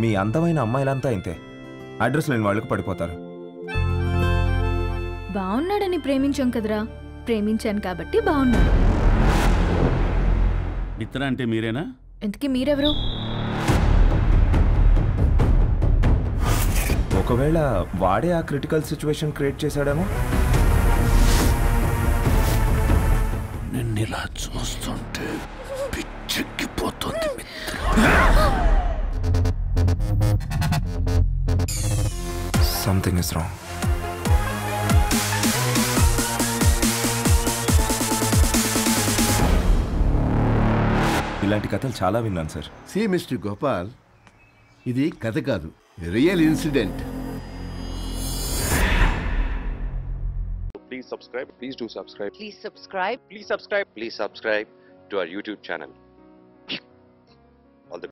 మీ అందమైన అమ్మాయిలంతా ఇంతే అడ్రస్ లేని వాళ్ళకి పడిపోతారు బాగున్నాడని ప్రేమించాం కదరా ప్రేమించాను కాబట్టి బాగున్నాడు మిత్ర అంటే మీరేనా ఇంతకీ మీరెవరు ఒకవేళ వాడే ఆ క్రిటికల్ సిచ్యువేషన్ క్రియేట్ చేశాడేమో నిన్ను ఇలా చూస్తుంటే పిచ్చెక్కిపోతుంది మిత్ర సంథింగ్ ఇస్ రాంగ్ ఇలాంటి కథలు చాలా విన్నాను సార్ సి మిస్టర్ గోపాల్ ఇది కథ కాదు real incident Please subscribe. Please do subscribe. Please subscribe. Please subscribe. Please subscribe to our YouTube channel.